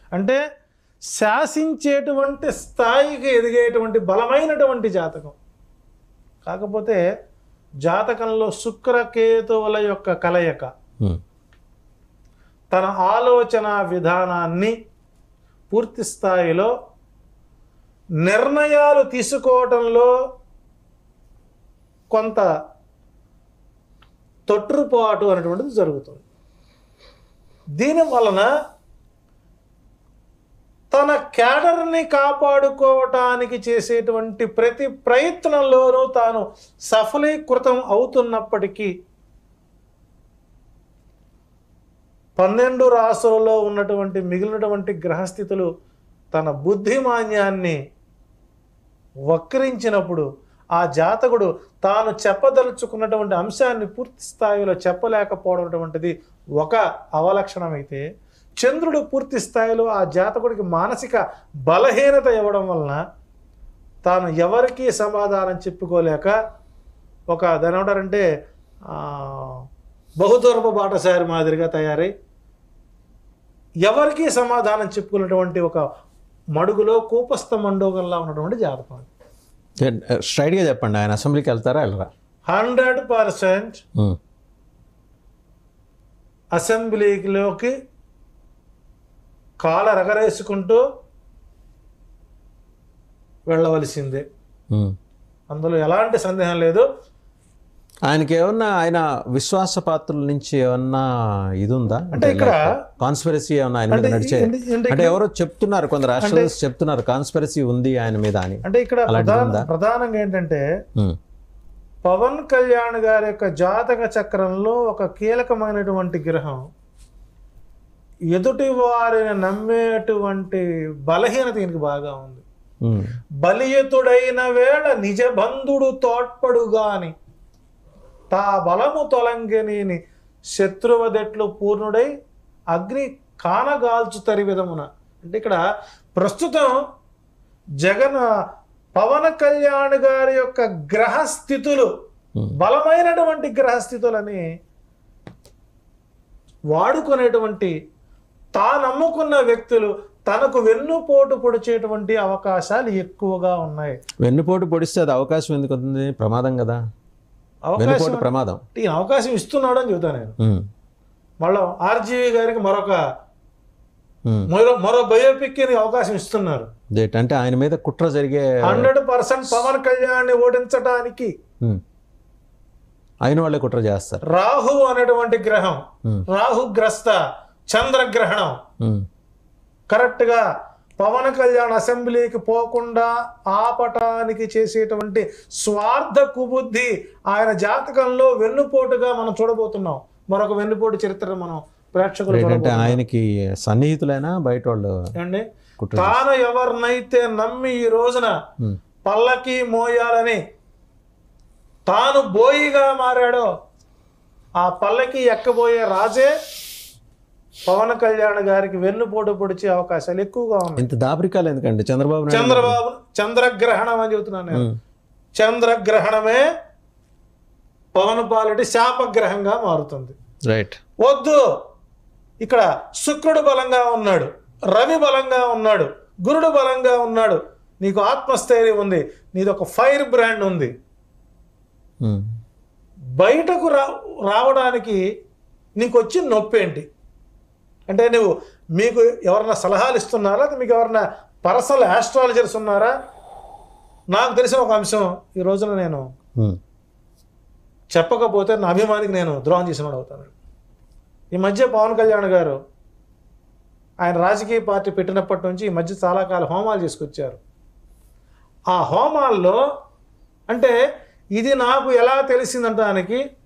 అంటే శాసించేటువంటి స్థాయికి ఎదిగేటువంటి బలమైనటువంటి జాతకం కాకపోతే జాతకంలో శుక్రకేతువుల యొక్క కలయిక ఉమ్. తన ఆలోచన విధానాన్ని పూర్తి స్థాయిలో నిర్ణయాలు తీసుకోవటంలో కొంత తొట్టుపాటు అనేటువంటిది జరుగుతుంది దీని వలన తన క్యాడర్ని కాపాడుకోవటానికి చేసేటువంటి ప్రతి ప్రయత్నంలోనూ తాను సఫలీకృతం అవుతున్నప్పటికీ పన్నెండు రాసులలో ఉన్నటువంటి మిగిలినటువంటి గ్రహస్థితులు తన బుద్ధిమాన్యాన్ని వక్రించినప్పుడు ఆ జాతకుడు తాను చెప్పదలుచుకున్నటువంటి అంశాన్ని పూర్తి స్థాయిలో చెప్పలేకపోవడం అటువంటిది ఒక అవలక్షణమైతే చంద్రుడు పూర్తి స్థాయిలో ఆ జాతకుడికి మానసిక బలహీనత ఇవ్వడం వలన తాను ఎవరికీ సమాధానం చెప్పుకోలేక ఒక దాని ఏమంటారంటే ఆ, బహుదూరపు బాటసారి మాదిరిగా తయారై ఎవరికీ సమాధానం చెప్పుకున్నటువంటి ఒక మడుగులో కూపస్థ మండోగంలా ఉన్నటువంటి జాతకం స్ట్రైట్గా చెప్పండి ఆయన అసెంబ్లీకి వెళ్తారా వెళ్ళరా హండ్రెడ్ పర్సెంట్ ఉమ్. అసెంబ్లీలోకి కాల రగరేసుకుంటూ వెళ్ళవలసిందే ఉమ్. అందులో ఎలాంటి సందేహం లేదు ఆయనకి ఏమన్నా ఆయన విశ్వాస పాత్రుల నుంచి ఏమన్నా ఇది ఉందా అంటే ఇక్కడ కాన్స్పిరసీ ఏమన్నా ఆయన మీద అంటే నడిచే ఏంటి- ఏంటి అంటే ఎవరో చెప్తున్నారు కొందరు రాష్ట్రాలు చెప్తున్నారు కాన్స్పిరసీ ఉంది ఆయన మీద అని అంటే ఇక్కడ అలాంటిది ప్రధాన ఉందా? ప్రధానంగా ఏంటంటే ఉమ్. పవన్ కళ్యాణ్ గారి యొక్క జాతక చక్రంలో ఒక కీలకమైనటువంటి గ్రహం ఎదుటి వారిని నమ్మేటువంటి బలహీనత ఈయనకి బాగా ఉంది ఉమ్. బలియుతుడైన వేళ నిజ బంధుడు తోడ్పడుగాని తా బలము తొలంగనీని శత్రువదెట్లు పూర్ణుడై అగ్ని కానగాల్చు తరి విధమున అంటే ఇక్కడ ప్రస్తుతం జగన్ పవన్ కళ్యాణ్ గారి యొక్క గ్రహస్థితులు ఉమ్. బలమైనటువంటి గ్రహస్థితులని వాడుకునేటువంటి తా నమ్ముకున్న వ్యక్తులు తనకు వెన్నుపోటు పొడిచేటువంటి అవకాశాలు ఎక్కువగా ఉన్నాయి వెన్నుపోటు పొడిస్తే అది అవకాశం ఎందుకు అవుతుంది ప్రమాదం కదా అవకాశం వెన్నుపోటు ప్రమాదం ఈ అవకాశం ఇస్తున్నాడు అని చెబుతాను నేను ఉమ్. మళ్ళీ ఆర్జీవి గారికి మరొక ఉమ్. మరో మరో బయోపిక్ ని అవకాశం ఇస్తున్నారు దేట్ అంటే ఆయన మీద కుట్ర జరిగే హండ్రెడ్ పర్సెంట్ పవన్ కళ్యాణ్ ఓడించడానికి ఉమ్. అయిన వాళ్ళే కుట్ర చేస్తారు రాహు అనేటువంటి గ్రహం ఉమ్. రాహుగ్రస్త చంద్రగ్రహణం ఉమ్. కరెక్ట్గా పవన్ కళ్యాణ్ అసెంబ్లీకి పోకుండా ఆపటానికి చేసేటువంటి స్వార్థ కుబుద్ధి ఆయన జాతకంలో వెన్నుపోటుగా మనం చూడబోతున్నాం మరొక వెన్నుపోటు చరిత్ర మనం ప్రేక్షకులు ఏంటంటే చూడబోతున్నాం ఆయనకి సన్నిహితులైనా బయట వాళ్ళు ఏమండి కుట్ర తాను ఎవరినైతే నమ్మి ఈ రోజున ఉమ్. పల్లకి మోయాలని తాను బోయిగా మారాడో ఆ పల్లకి ఎక్కబోయే రాజే పవన్ కళ్యాణ్ గారికి వెన్నుపోటు పొడిచే అవకాశాలు ఎక్కువగా ఉన్నాయి ఇంత దాపరికాలు ఎందుకండి చంద్రబాబు నాయుడు చంద్రబాబు చంద్రగ్రహణం అని చెబుతున్నాను నేను ఉమ్. చంద్రగ్రహణమే పవన్ పాలిటి శాపగ్రహంగా మారుతుంది రైట్ వద్దు ఇక్కడ శుక్రుడు బలంగా ఉన్నాడు రవి బలంగా ఉన్నాడు గురుడు బలంగా ఉన్నాడు నీకు ఆత్మస్థైర్యం ఉంది నీది ఒక ఫైర్ బ్రాండ్ ఉంది ఉమ్. బయటకు రా రావడానికి నీకు వచ్చి నొప్పి ఏంటి అంటే నువ్వు మీకు ఎవరన్నా సలహాలు ఇస్తున్నారా లేదా మీకు ఎవరన్నా పర్సనల్ ఆస్ట్రాలజర్స్ ఉన్నారా నాకు తెలిసిన ఒక అంశం ఈ రోజున నేను ఉమ్. చెప్పకపోతే నా అభిమానికి నేను ద్రోహం చేసినవాడు అవుతాను ఈ మధ్య పవన్ కళ్యాణ్ గారు ఆయన రాజకీయ పార్టీ పెట్టినప్పటి నుంచి ఈ మధ్య చాలా కాలం హోమాలు చేసుకొచ్చారు ఆ హోమాల్లో అంటే ఇది నాకు ఎలా తెలిసిందంటానికి